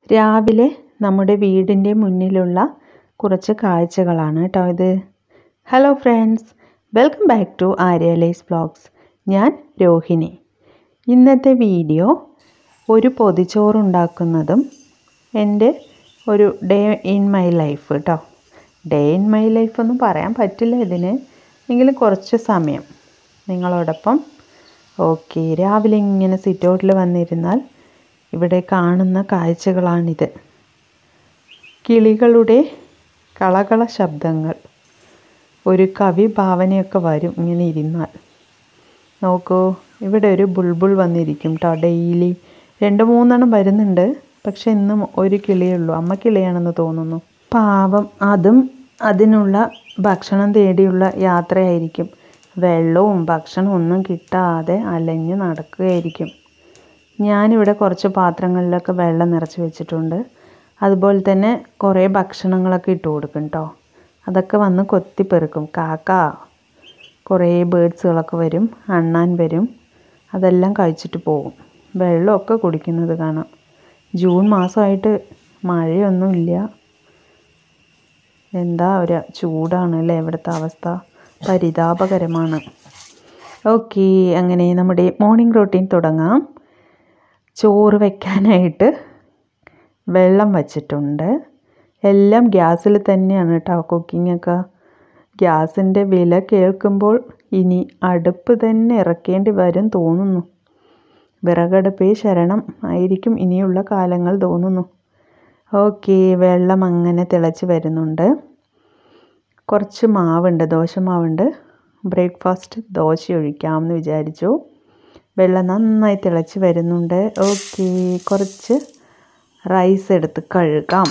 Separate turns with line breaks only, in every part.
രാവിലെ നമ്മുടെ വീടിൻ്റെ മുന്നിലുള്ള കുറച്ച് കാഴ്ചകളാണ് കേട്ടോ ഇത് hello friends welcome back to Arya lies vlogs ഞാൻ രോഹിണി ഇന്നത്തെ വീഡിയോ ഒരു പൊതിച്ചോറുണ്ടാക്കുന്നതും എൻ്റെ ഒരു ഡേ ഇൻ മൈ ലൈഫ് കേട്ടോ ഡേ ഇൻ മൈ ലൈഫ് ഒന്നും പറയാൻ പറ്റില്ല ഇതിന് എങ്കിലും കുറച്ച് സമയം നിങ്ങളോടൊപ്പം ഓക്കെ രാവിലെ ഇങ്ങനെ സിറ്റൗട്ടിൽ വന്നിരുന്നാൽ ഇവിടെ കാണുന്ന കാഴ്ചകളാണിത് കിളികളുടെ കളകള ശബ്ദങ്ങൾ ഒരു കവി ഭാവനയൊക്കെ വരും ഇങ്ങനെ ഇരുന്നാൽ നോക്കൂ ഇവിടെ ഒരു ബുൾബുൾ വന്നിരിക്കും കേട്ടോ ഡെയിലി രണ്ട് മൂന്നെണ്ണം വരുന്നുണ്ട് പക്ഷെ ഇന്നും ഒരു കിളിയേ ഉള്ളൂ അമ്മ കിളിയാണെന്ന് തോന്നുന്നു പാവം അതും അതിനുള്ള ഭക്ഷണം തേടിയുള്ള യാത്രയായിരിക്കും വെള്ളവും ഭക്ഷണവും ഒന്നും കിട്ടാതെ അലഞ്ഞ് നടക്കുകയായിരിക്കും ഞാനിവിടെ കുറച്ച് പാത്രങ്ങളിലൊക്കെ വെള്ളം നിറച്ച് വെച്ചിട്ടുണ്ട് അതുപോലെ തന്നെ കുറേ ഭക്ഷണങ്ങളൊക്കെ ഇട്ട് കൊടുക്കും കേട്ടോ അതൊക്കെ വന്ന് കൊത്തിപ്പെറുക്കും കാക്ക കുറേ ബേഡ്സുകളൊക്കെ വരും അണ്ണാൻ വരും അതെല്ലാം കഴിച്ചിട്ട് പോകും വെള്ളമൊക്കെ കുടിക്കുന്നത് കാണാം ജൂൺ മാസമായിട്ട് മഴയൊന്നുമില്ല എന്താ ഒരു ചൂടാണ് അല്ലേ ഇവിടുത്തെ അവസ്ഥ പരിതാപകരമാണ് ഓക്കെ അങ്ങനെ നമ്മുടെ മോർണിംഗ് റൊട്ടീൻ തുടങ്ങാം ചോറ് വെക്കാനായിട്ട് വെള്ളം വച്ചിട്ടുണ്ട് എല്ലാം ഗ്യാസിൽ തന്നെയാണ് കേട്ടോ കുക്കിങ്ങൊക്കെ ഗ്യാസിൻ്റെ വില കേൾക്കുമ്പോൾ ഇനി അടുപ്പ് തന്നെ ഇറക്കേണ്ടി വരും തോന്നുന്നു വിറകടുപ്പേ ശരണം ആയിരിക്കും ഇനിയുള്ള കാലങ്ങൾ തോന്നുന്നു ഓക്കെ വെള്ളം അങ്ങനെ തിളച്ച് വരുന്നുണ്ട് കുറച്ച് മാവുണ്ട് ദോശമാവുണ്ട് ബ്രേക്ക്ഫാസ്റ്റ് ദോശ ഒഴിക്കാമെന്ന് വിചാരിച്ചു വെള്ളം നന്നായി തിളച്ച് വരുന്നുണ്ട് ഓക്കെ കുറച്ച് റൈസ് എടുത്ത് കഴുകാം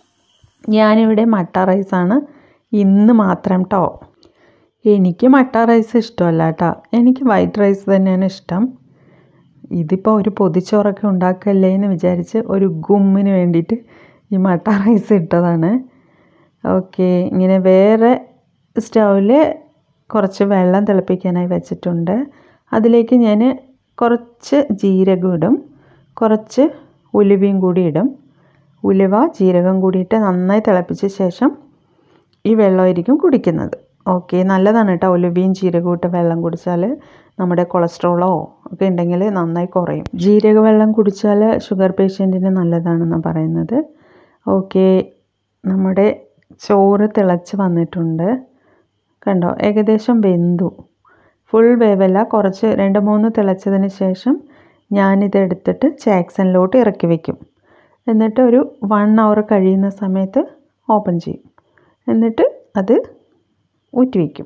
ഞാനിവിടെ മട്ട റൈസാണ് ഇന്ന് മാത്രം കേട്ടോ എനിക്ക് മട്ട റൈസ് ഇഷ്ടമല്ല കേട്ടോ എനിക്ക് വൈറ്റ് റൈസ് തന്നെയാണ് ഇഷ്ടം ഇതിപ്പോൾ ഒരു പൊതിച്ചോറൊക്കെ ഉണ്ടാക്കല്ലേ എന്ന് വിചാരിച്ച് ഒരു ഗുമ്മിന് വേണ്ടിയിട്ട് ഈ മട്ട റൈസ് ഇട്ടതാണ് ഓക്കെ ഇങ്ങനെ വേറെ സ്റ്റൗവിൽ കുറച്ച് വെള്ളം തിളപ്പിക്കാനായി വെച്ചിട്ടുണ്ട് അതിലേക്ക് ഞാൻ കുറച്ച് ജീരകം ഇടും കുറച്ച് ഉലുവയും കൂടി ഇടും ഉലുവ ജീരകം കൂടിയിട്ട് നന്നായി തിളപ്പിച്ച ശേഷം ഈ വെള്ളമായിരിക്കും കുടിക്കുന്നത് ഓക്കെ നല്ലതാണ് കേട്ടോ ഉലുവയും ജീരകവും ഇട്ട് വെള്ളം കുടിച്ചാൽ നമ്മുടെ കൊളസ്ട്രോളോ ഒക്കെ ഉണ്ടെങ്കിൽ നന്നായി കുറയും ജീരക വെള്ളം കുടിച്ചാൽ ഷുഗർ പേഷ്യൻറ്റിന് നല്ലതാണെന്നാണ് പറയുന്നത് ഓക്കെ നമ്മുടെ ചോറ് തിളച്ച് വന്നിട്ടുണ്ട് കണ്ടോ ഏകദേശം വെന്തു ഫുൾ വേവല്ല കുറച്ച് രണ്ട് മൂന്ന് തിളച്ചതിന് ശേഷം ഞാനിതെടുത്തിട്ട് ചാക്സണിലോട്ട് ഇറക്കി വയ്ക്കും എന്നിട്ട് ഒരു വൺ അവർ കഴിയുന്ന സമയത്ത് ഓപ്പൺ ചെയ്യും എന്നിട്ട് അത് ഊറ്റി വയ്ക്കും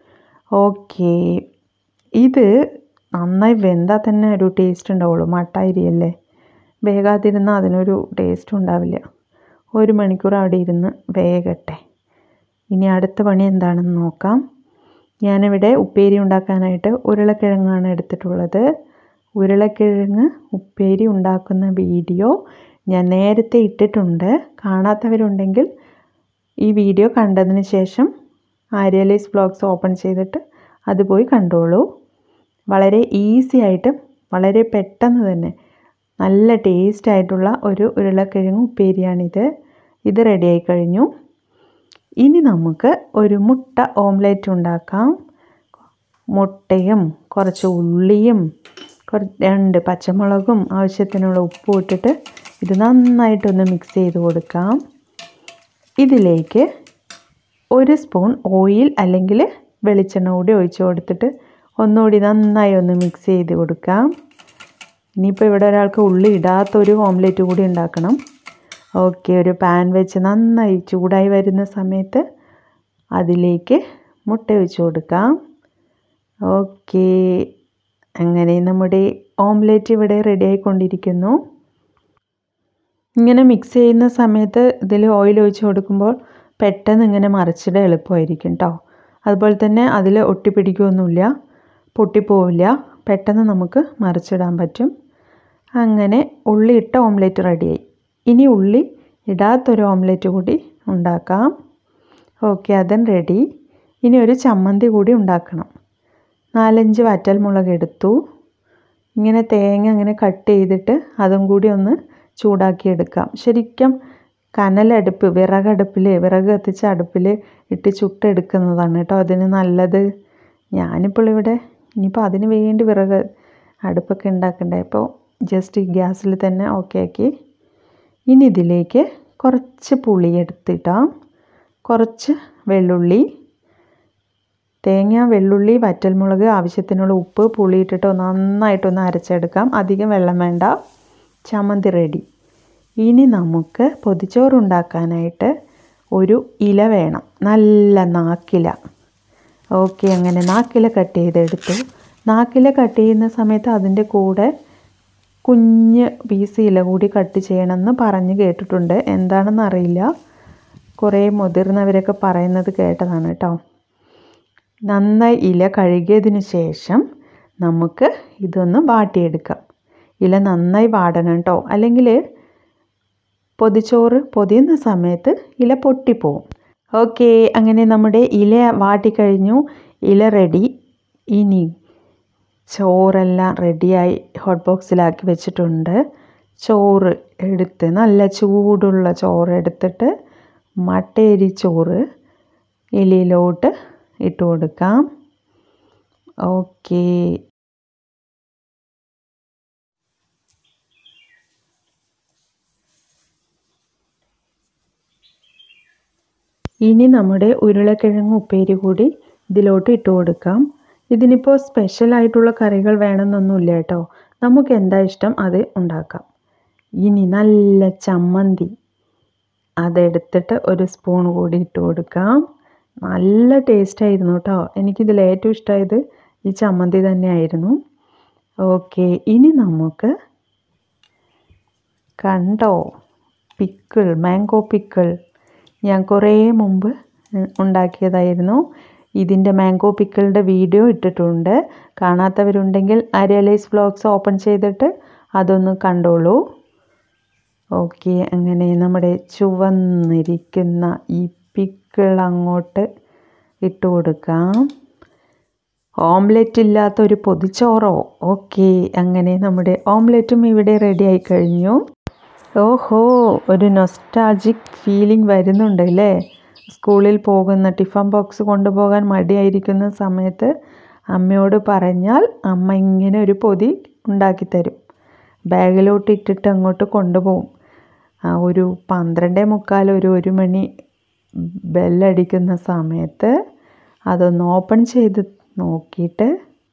ഓക്കെ ഇത് നന്നായി വെന്താൽ തന്നെ ഒരു ടേസ്റ്റ് ഉണ്ടാവുള്ളൂ മട്ട അരിയല്ലേ വേഗാതിരുന്നാൽ അതിനൊരു ടേസ്റ്റും ഉണ്ടാവില്ല ഒരു മണിക്കൂർ അവിടെ ഇരുന്ന് വേഗട്ടെ ഇനി അടുത്ത പണി എന്താണെന്ന് നോക്കാം ഞാനിവിടെ ഉപ്പേരി ഉണ്ടാക്കാനായിട്ട് ഉരുളക്കിഴങ്ങാണ് എടുത്തിട്ടുള്ളത് ഉരുളക്കിഴങ്ങ് ഉപ്പേരി ഉണ്ടാക്കുന്ന വീഡിയോ ഞാൻ നേരത്തെ ഇട്ടിട്ടുണ്ട് കാണാത്തവരുണ്ടെങ്കിൽ ഈ വീഡിയോ കണ്ടതിന് ശേഷം ആര്യലൈസ് വ്ളോഗ്സ് ഓപ്പൺ ചെയ്തിട്ട് അത് പോയി കണ്ടോളൂ വളരെ ഈസി ആയിട്ട് വളരെ പെട്ടെന്ന് തന്നെ നല്ല ടേസ്റ്റ് ആയിട്ടുള്ള ഒരു ഉരുളക്കിഴങ്ങ് ഉപ്പേരിയാണിത് ഇത് റെഡിയായി കഴിഞ്ഞു ഇനി നമുക്ക് ഒരു മുട്ട ഓംലെറ്റ് ഉണ്ടാക്കാം മുട്ടയും കുറച്ച് ഉള്ളിയും രണ്ട് പച്ചമുളകും ആവശ്യത്തിനുള്ള ഉപ്പും ഇട്ടിട്ട് ഇത് നന്നായിട്ടൊന്ന് മിക്സ് ചെയ്ത് കൊടുക്കാം ഇതിലേക്ക് ഒരു സ്പൂൺ ഓയിൽ അല്ലെങ്കിൽ വെളിച്ചെണ്ണ കൂടി ഒഴിച്ച് കൊടുത്തിട്ട് ഒന്നുകൂടി നന്നായി ഒന്ന് മിക്സ് ചെയ്ത് കൊടുക്കാം ഇനിയിപ്പോൾ ഇവിടെ ഒരാൾക്ക് ഉള്ളി ഇടാത്തൊരു ഓംലെറ്റ് കൂടി ഉണ്ടാക്കണം ഓക്കെ ഒരു പാൻ വെച്ച് നന്നായി ചൂടായി വരുന്ന സമയത്ത് അതിലേക്ക് മുട്ട ഒഴിച്ച് കൊടുക്കാം ഓക്കെ അങ്ങനെ നമ്മുടെ ഓംലെറ്റ് ഇവിടെ റെഡി ആയിക്കൊണ്ടിരിക്കുന്നു ഇങ്ങനെ മിക്സ് ചെയ്യുന്ന സമയത്ത് ഇതിൽ ഓയിൽ ഒഴിച്ച് കൊടുക്കുമ്പോൾ പെട്ടെന്ന് ഇങ്ങനെ മറിച്ചിടാൻ എളുപ്പമായിരിക്കും കേട്ടോ അതുപോലെ തന്നെ അതിൽ ഒട്ടിപ്പിടിക്കുകയൊന്നുമില്ല പൊട്ടിപ്പോവില്ല പെട്ടെന്ന് നമുക്ക് മറിച്ചിടാൻ പറ്റും അങ്ങനെ ഉള്ളി ഇട്ട ഓംലെറ്റ് റെഡിയായി ഇനി ഉള്ളി ഇടാത്തൊരു ഓംലെറ്റ് കൂടി ഉണ്ടാക്കാം ഓക്കെ അതും റെഡി ഇനി ഒരു ചമ്മന്തി കൂടി ഉണ്ടാക്കണം നാലഞ്ച് വറ്റൽ മുളക് എടുത്തു ഇങ്ങനെ തേങ്ങ അങ്ങനെ കട്ട് ചെയ്തിട്ട് അതും കൂടി ഒന്ന് ചൂടാക്കിയെടുക്കാം ശരിക്കും കനലടുപ്പ് വിറകടുപ്പിൽ വിറക് കത്തിച്ച അടുപ്പിൽ ഇട്ട് ചുട്ടെടുക്കുന്നതാണ് കേട്ടോ അതിന് നല്ലത് ഞാനിപ്പോൾ ഇവിടെ ഇനിയിപ്പോൾ അതിന് വേണ്ടി വിറക് അടുപ്പൊക്കെ ഉണ്ടാക്കണ്ടേ അപ്പോൾ ജസ്റ്റ് ഗ്യാസിൽ തന്നെ ഓക്കെ ആക്കി ഇനി ഇതിലേക്ക് കുറച്ച് പുളി എടുത്തിട്ടാം കുറച്ച് വെള്ളുള്ളി തേങ്ങ വെള്ളുള്ളി വറ്റൽമുളക് ആവശ്യത്തിനുള്ള ഉപ്പ് പുളി ഇട്ടിട്ട് നന്നായിട്ടൊന്ന് അരച്ചെടുക്കാം അധികം വെള്ളം വേണ്ട ചമ്മന്തി റെഡി ഇനി നമുക്ക് പൊതിച്ചോറുണ്ടാക്കാനായിട്ട് ഒരു ഇല വേണം നല്ല നാക്കില ഓക്കെ അങ്ങനെ നാക്കില കട്ട് ചെയ്തെടുത്തു നാക്കില കട്ട് ചെയ്യുന്ന സമയത്ത് അതിൻ്റെ കൂടെ കുഞ്ഞ് പീസ് ഇല കൂടി കട്ട് ചെയ്യണമെന്ന് പറഞ്ഞ് കേട്ടിട്ടുണ്ട് എന്താണെന്ന് അറിയില്ല കുറേ മുതിർന്നവരൊക്കെ പറയുന്നത് കേട്ടതാണ് കേട്ടോ നന്നായി ഇല കഴുകിയതിന് ശേഷം നമുക്ക് ഇതൊന്ന് വാട്ടിയെടുക്കാം ഇല നന്നായി വാടണം കേട്ടോ അല്ലെങ്കിൽ പൊതിച്ചോറ് പൊതിയുന്ന സമയത്ത് ഇല പൊട്ടിപ്പോവും ഓക്കെ അങ്ങനെ നമ്മുടെ ഇല വാട്ടിക്കഴിഞ്ഞു ഇല റെഡി ഇനി ചോറെല്ലാം റെഡിയായി ഹോട്ട് ബോക്സിലാക്കി വെച്ചിട്ടുണ്ട് ചോറ് എടുത്ത് നല്ല ചൂടുള്ള ചോറ് എടുത്തിട്ട് മട്ടേരി ചോറ് ഇലയിലോട്ട് ഇട്ട് കൊടുക്കാം ഓക്കേ ഇനി നമ്മുടെ ഉരുളക്കിഴങ്ങ് ഉപ്പേരി കൂടി ഇതിലോട്ട് ഇട്ട് കൊടുക്കാം ഇതിനിപ്പോൾ സ്പെഷ്യൽ ആയിട്ടുള്ള കറികൾ വേണമെന്നൊന്നുമില്ല കേട്ടോ നമുക്ക് എന്താ ഇഷ്ടം അത് ഉണ്ടാക്കാം ഇനി നല്ല ചമ്മന്തി അതെടുത്തിട്ട് ഒരു സ്പൂൺ കൂടി ഇട്ട് കൊടുക്കാം നല്ല ടേസ്റ്റ് ആയിരുന്നു കേട്ടോ എനിക്കിതിൽ ഏറ്റവും ഇഷ്ടമായത് ഈ ചമ്മന്തി തന്നെയായിരുന്നു ഓക്കെ ഇനി നമുക്ക് കണ്ടോ പിക്കിൾ മാംഗോ പിക്കിൾ ഞാൻ കുറേ മുമ്പ് ഉണ്ടാക്കിയതായിരുന്നു ഇതിൻ്റെ മാംഗോ പിക്കിളിൻ്റെ വീഡിയോ ഇട്ടിട്ടുണ്ട് കാണാത്തവരുണ്ടെങ്കിൽ ആര്യലൈസ് വ്ളോഗ്സ് ഓപ്പൺ ചെയ്തിട്ട് അതൊന്ന് കണ്ടോളൂ ഓക്കെ അങ്ങനെ നമ്മുടെ ചുവന്നിരിക്കുന്ന ഈ പിക്കിൾ അങ്ങോട്ട് ഇട്ട് കൊടുക്കാം ഓംലെറ്റ് ഇല്ലാത്ത ഒരു പൊതിച്ചോറോ ഓക്കെ അങ്ങനെ നമ്മുടെ ഓംലെറ്റും ഇവിടെ റെഡി ആയി കഴിഞ്ഞു ഓഹോ ഒരു നൊസ്റ്റാജിക് ഫീലിംഗ് വരുന്നുണ്ട് അല്ലേ സ്കൂളിൽ പോകുന്ന ടിഫൻ ബോക്സ് കൊണ്ടുപോകാൻ മടിയായിരിക്കുന്ന സമയത്ത് അമ്മയോട് പറഞ്ഞാൽ അമ്മ ഇങ്ങനെ ഒരു പൊതി ഉണ്ടാക്കി തരും ബാഗിലോട്ട് ഇട്ടിട്ട് അങ്ങോട്ട് കൊണ്ടുപോകും ആ ഒരു പന്ത്രണ്ടേ മുക്കാൽ ഒരു ഒരു മണി ബെല്ലടിക്കുന്ന സമയത്ത് അതൊന്ന് ഓപ്പൺ ചെയ്ത് നോക്കിയിട്ട്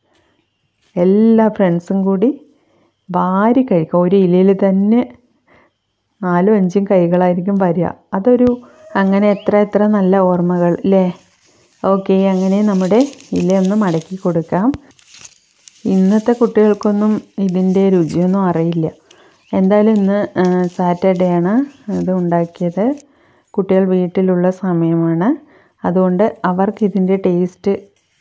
എല്ലാ ഫ്രണ്ട്സും കൂടി വാരി കഴിക്കുക ഒരു ഇലയിൽ തന്നെ നാലും അഞ്ചും കൈകളായിരിക്കും വരിക അതൊരു അങ്ങനെ എത്ര എത്ര നല്ല ഓർമ്മകൾ അല്ലേ ഓക്കെ അങ്ങനെ നമ്മുടെ ഇലയൊന്ന് മടക്കി കൊടുക്കാം ഇന്നത്തെ കുട്ടികൾക്കൊന്നും ഇതിൻ്റെ രുചിയൊന്നും അറിയില്ല എന്തായാലും ഇന്ന് സാറ്റർഡേ ആണ് ഇത് ഉണ്ടാക്കിയത് കുട്ടികൾ വീട്ടിലുള്ള സമയമാണ് അതുകൊണ്ട് അവർക്ക് ഇതിൻ്റെ ടേസ്റ്റ്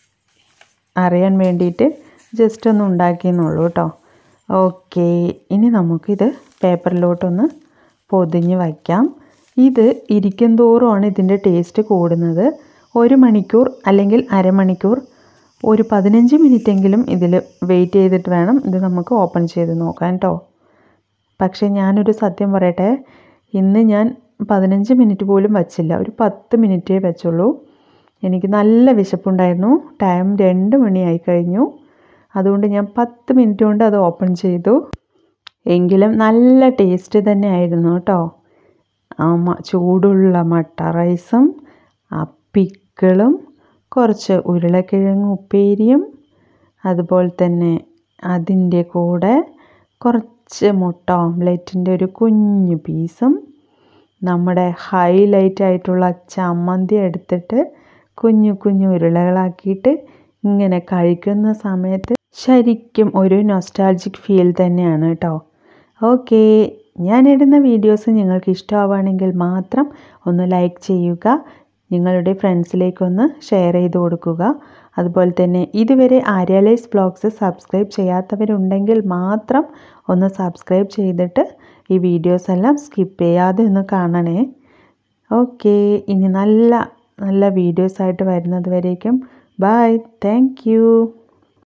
അറിയാൻ വേണ്ടിയിട്ട് ജസ്റ്റ് ഒന്ന് ഉണ്ടാക്കിയെന്നുള്ളൂ കേട്ടോ ഓക്കെ ഇനി നമുക്കിത് പേപ്പറിലോട്ടൊന്ന് പൊതിഞ്ഞ് വയ്ക്കാം ഇത് ഇരിക്കും തോറുമാണ് ഇതിൻ്റെ ടേസ്റ്റ് കൂടുന്നത് ഒരു മണിക്കൂർ അല്ലെങ്കിൽ അരമണിക്കൂർ ഒരു പതിനഞ്ച് മിനിറ്റെങ്കിലും ഇതിൽ വെയിറ്റ് ചെയ്തിട്ട് വേണം ഇത് നമുക്ക് ഓപ്പൺ ചെയ്ത് നോക്കാൻ കേട്ടോ പക്ഷേ ഞാനൊരു സത്യം പറയട്ടെ ഇന്ന് ഞാൻ പതിനഞ്ച് മിനിറ്റ് പോലും വച്ചില്ല ഒരു പത്ത് മിനിറ്റേ വെച്ചുള്ളൂ എനിക്ക് നല്ല വിശപ്പുണ്ടായിരുന്നു ടൈം രണ്ട് മണിയായി കഴിഞ്ഞു അതുകൊണ്ട് ഞാൻ പത്ത് മിനിറ്റ് കൊണ്ട് അത് ഓപ്പൺ ചെയ്തു എങ്കിലും നല്ല ടേസ്റ്റ് തന്നെ ആയിരുന്നു കേട്ടോ ആ ചൂടുള്ള മട്ട റൈസും ആ പിക്കിളും കുറച്ച് ഉരുളക്കിഴങ്ങ് ഉപ്പേരിയും അതുപോലെ തന്നെ അതിൻ്റെ കൂടെ കുറച്ച് മുട്ട ഓംലെറ്റിൻ്റെ ഒരു കുഞ്ഞു പീസും നമ്മുടെ ഹൈലൈറ്റ് ആയിട്ടുള്ള ചമ്മന്തി എടുത്തിട്ട് കുഞ്ഞു കുഞ്ഞു ഉരുളകളാക്കിയിട്ട് ഇങ്ങനെ കഴിക്കുന്ന സമയത്ത് ശരിക്കും ഒരു നൊസ്റ്റാൾജിക് ഫീൽ തന്നെയാണ് കേട്ടോ ഓക്കെ ഞാൻ ഇടുന്ന വീഡിയോസ് നിങ്ങൾക്ക് ഇഷ്ടമാവുകയാണെങ്കിൽ മാത്രം ഒന്ന് ലൈക്ക് ചെയ്യുക നിങ്ങളുടെ ഫ്രണ്ട്സിലേക്കൊന്ന് ഷെയർ ചെയ്ത് കൊടുക്കുക അതുപോലെ തന്നെ ഇതുവരെ ആര്യാലൈസ് ബ്ലോഗ്സ് സബ്സ്ക്രൈബ് ചെയ്യാത്തവരുണ്ടെങ്കിൽ മാത്രം ഒന്ന് സബ്സ്ക്രൈബ് ചെയ്തിട്ട് ഈ വീഡിയോസ് എല്ലാം സ്കിപ്പ് ചെയ്യാതെ ഒന്ന് കാണണേ ഓക്കെ ഇനി നല്ല നല്ല വീഡിയോസ് ആയിട്ട് വരുന്നത് വരേക്കും ബൈ താങ്ക്